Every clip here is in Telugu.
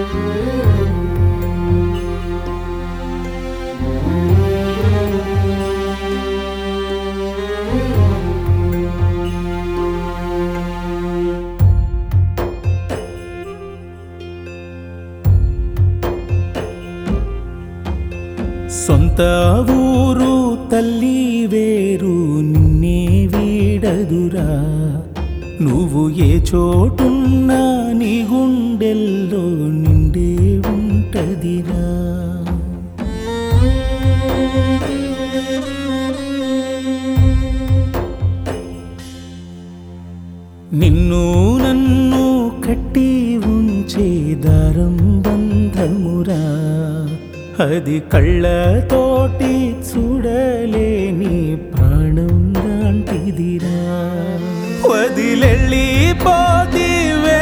సొంత ఊరు తల్లి వేరు నిన్నే వీడదురా నువ్వు ఏ చోటున్నా నీ గుండెల్లో నిండే ఉంటదిరా నిన్ను నన్ను కట్టి ఉంచే దారం బంధమురా అది కళ్ళతోటి చూడలేని ప్రాణం లాంటిదిరా వదిలెళ్ళిపోతివే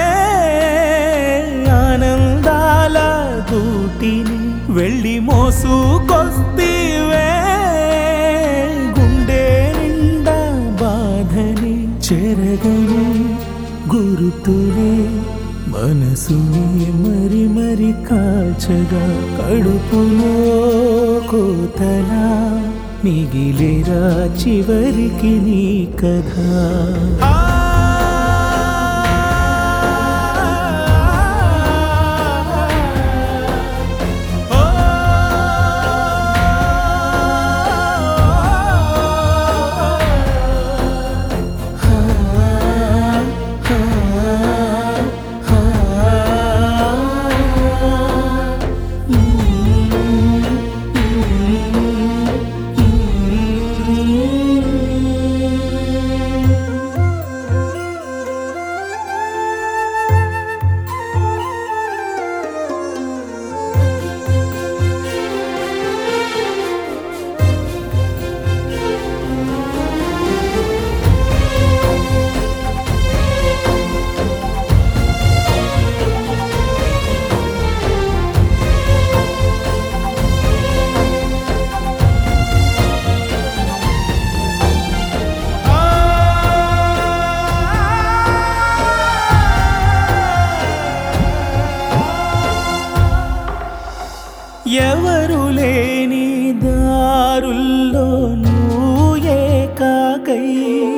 ఆనందాల గూటిని వెళ్ళి మోసుకొస్తివే గుండె నిండా బాధని చెరగని గురుతులే మనసుని మరి మరి కాల్చగా కడుపులో కోతలా మిగిలేరా చివరికి నీ కథ ఎవరు లేని దారుల్లో నువ్వు ఏకాకై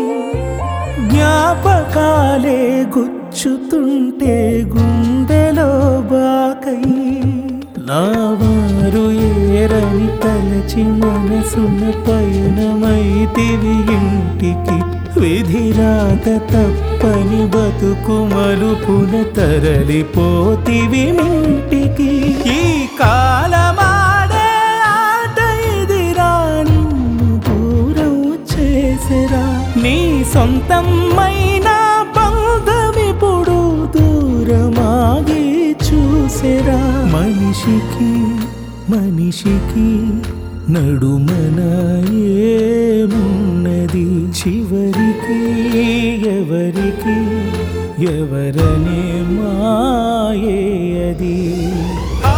జ్ఞాపకాలే గుచ్చుతుంటే గుండెలో బాకై నా వారు ఏరని తలచి మనసున పయనమైతివి ఇంటికి విధిరాత తప్పని బతుకు మలుపున తరలిపోతివి ఇంటికి ఈ కాలమాడే ఆట ఇదిరా నిన్ను దూరం చేసరా నీ సొంతమైన బంధమిప్పుడు దూరమాగి చూసెరా మనిషికి మనిషికి నడుమన ఏమున్నది చివరికి ఎవరికి ఎవరనే మాయే అది ఆ